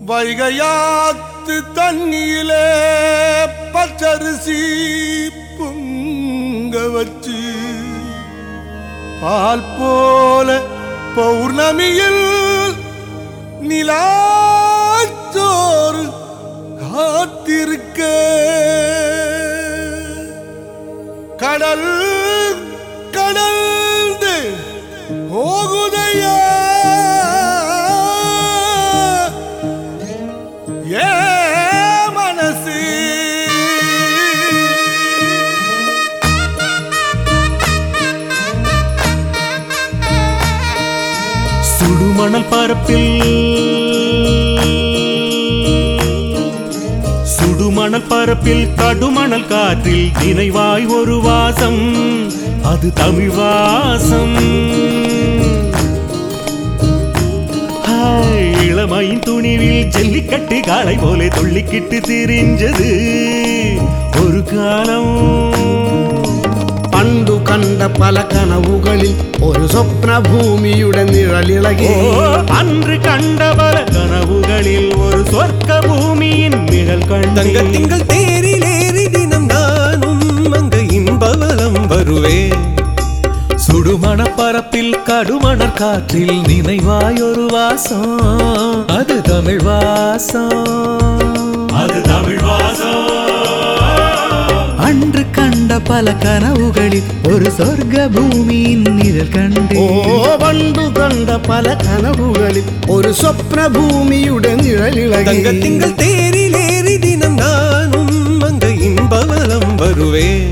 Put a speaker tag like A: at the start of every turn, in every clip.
A: வைகையாத்து தண்ணியிலே பச்சரிசி பொங்க வச்சு பால் போல பௌர்ணமியில் நிலாச்சோறு காத்திருக்க கடல் கடந்து போகுதையா ஏ மனசு
B: சுடுமணல் பரப்பில் சுடுமணல் பரப்பில் கடுமணல் காற்றில் நினைவாய் ஒரு வாசம் அது தமிழ் வாசம் ஹாய், இளமையின் துணிவில் ஜல்லிக்கட்டு காளை போல துள்ளிக்கிட்டு திரிஞ்சது ஒரு காலம்
C: പണ്ടു കണ്ട പല കനവുകളിൽ ഒരു സ്വപ്ന ഭൂമിയുടെ നിഴലിളകി
B: ஓ, அன்று கண்ட பல கனவுகளில் ஒரு சொர்க்க பூமியின் நிழல்
D: தங்க
B: கண்ட
D: திங்கள் தேரிலேறி தினம் நானும் அங்க இன்பவலம் வருவேன் சுடுமண பரப்பில் கடுமணர் காற்றில் நினைவாய் ஒரு வாசம் அது தமிழ் வாசம்
B: அது தமிழ் வாசம்
D: அன்று கண்ட பல கனவுகளில் ஒரு சொர்க்க பூமியின் நிழல்
C: ഓ
D: கண்டே
C: പണ്ടു കണ്ട പല കനവുകളിൽ ഒരു സ്വപ്ന ഭൂമിയുടെ നിഴലിളകി
D: தங்க திங்கள் தேரிலேறி தினம் நானும் அங்க இன்பவலம் வருவேன்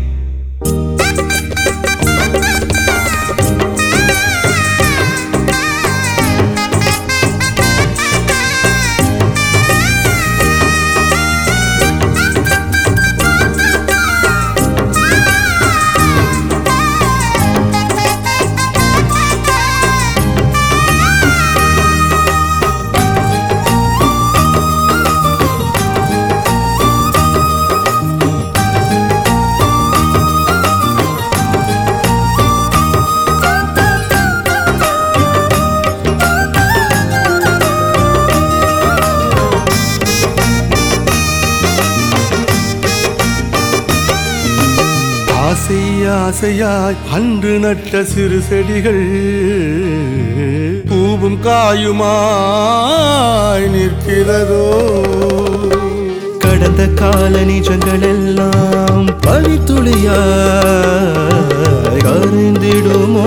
A: ஆசை ஆசையாய் அன்று நட்ட சிறு செடிகள் பூவும் காயுமாய் நிற்கிறதோ
D: கடந்த கால நிஜங்கள் எல்லாம் பனித்துளியாய் கரைந்திடுமோ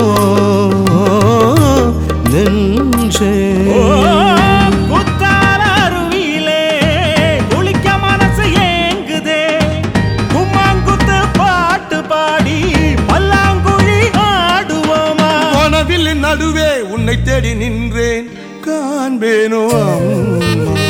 D: நெஞ்சே
B: ஓ, குத்தால அருவியிலே குளிக்க மனசு ஏங்குதே கும்மாங்குத்து பாட்டு பாடி பல்லாங்குழி ஆடுவோமா
A: வனவில் நடுவே உன்னை தேடி நின்றேன் காண்பேனோ அம்மா